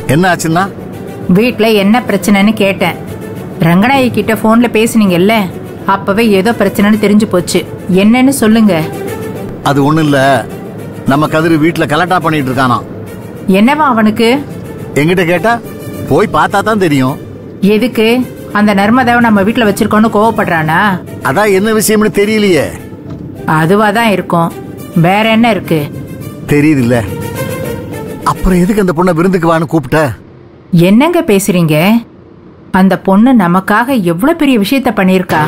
என்ன ஆச்சுன்னா வீட்ல என்ன பிரச்சனைன்னு கேட்டேன் ரங்கநாயகி கிட்ட போன்ல பேசுனீங்கல்ல அப்பவே ஏதோ பிரச்சனைன்னு தெரிஞ்சு போச்சு என்னன்னு சொல்லுங்க அது ஒண்ணும் இல்ல நம்ம கதிர் வீட்டுல கலட்டா பண்ணிட்டு இருக்கானாம் என்னவா அவனுக்கு எங்கிட்ட கேட்டா போய் பார்த்தா தான் தெரியும் எதுக்கு அந்த நர்மதாவை நம்ம வீட்ல வச்சிருக்கோன்னு கோவப்படுறானா அதான் என்ன விஷயம்னு தெரியலையே அதுவா தான் இருக்கும் வேற என்ன இருக்கு தெரியுது இல்ல அப்புறம் எதுக்கு அந்த பொண்ணை விருந்துக்கு வான்னு கூப்பிட்ட என்னங்க பேசுறீங்க அந்த பொண்ணு நமக்காக எவ்வளவு பெரிய விஷயத்த பண்ணியிருக்கா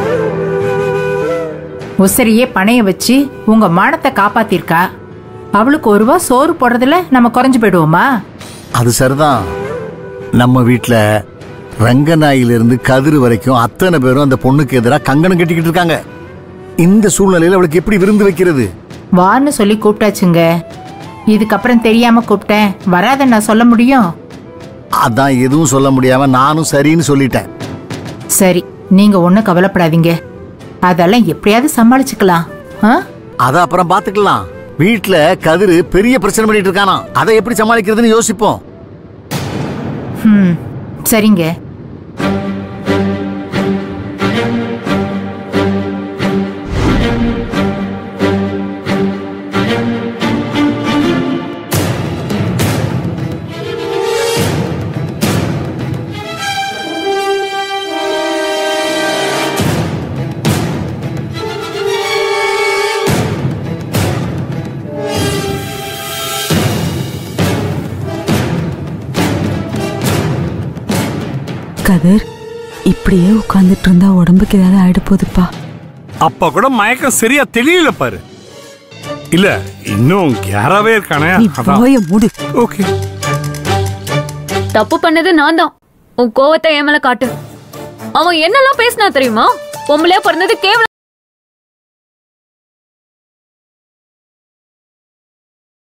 உசரியே பணைய வச்சு உங்க மானத்தை காப்பாத்திருக்கா அவளுக்கு ஒரு ரூபா சோறு போடுறதுல நம்ம குறைஞ்சு போயிடுவோமா அது சரிதான் நம்ம வீட்ல ரங்கநாயிலிருந்து கதிர் வரைக்கும் அத்தனை பேரும் அந்த பொண்ணுக்கு எதிராக கங்கணம் கட்டிக்கிட்டு இருக்காங்க இந்த சூழ்நிலையில அவளுக்கு எப்படி விருந்து வைக்கிறது வான்னு சொல்லி கூப்பிட்டாச்சுங்க இதுக்கப்புறம் தெரியாம கூப்பிட்டேன் வராத நான் சொல்ல முடியும் அதான் எதுவும் சொல்ல முடியாம நானும் சரின்னு சொல்லிட்டேன் சரி நீங்க ஒன்றும் கவலைப்படாதீங்க அதெல்லாம் எப்படியாவது சமாளிச்சுக்கலாம் ஆ அத அப்புறம் பாத்துக்கலாம் வீட்ல கதிர் பெரிய பிரச்சனை பண்ணிட்டு இருக்கானா அதை எப்படி சமாளிக்கிறதுன்னு யோசிப்போம் ம் சரிங்க கதிர் இப்படியே உட்காந்துட்டு இருந்தா உடம்புக்கு ஏதாவது ஆயிட போகுதுப்பா அப்ப கூட மயக்கம் சரியா தெரியல பாரு இல்ல இன்னும் கேராவே இருக்கானே நீ அதான் போய மூடு ஓகே தப்பு பண்ணது நான் தான் உன் கோவத்தை என் மேல காட்டு அவன் என்னெல்லாம் பேசினா தெரியுமா பொம்பளையா பிறந்தது கேவலம்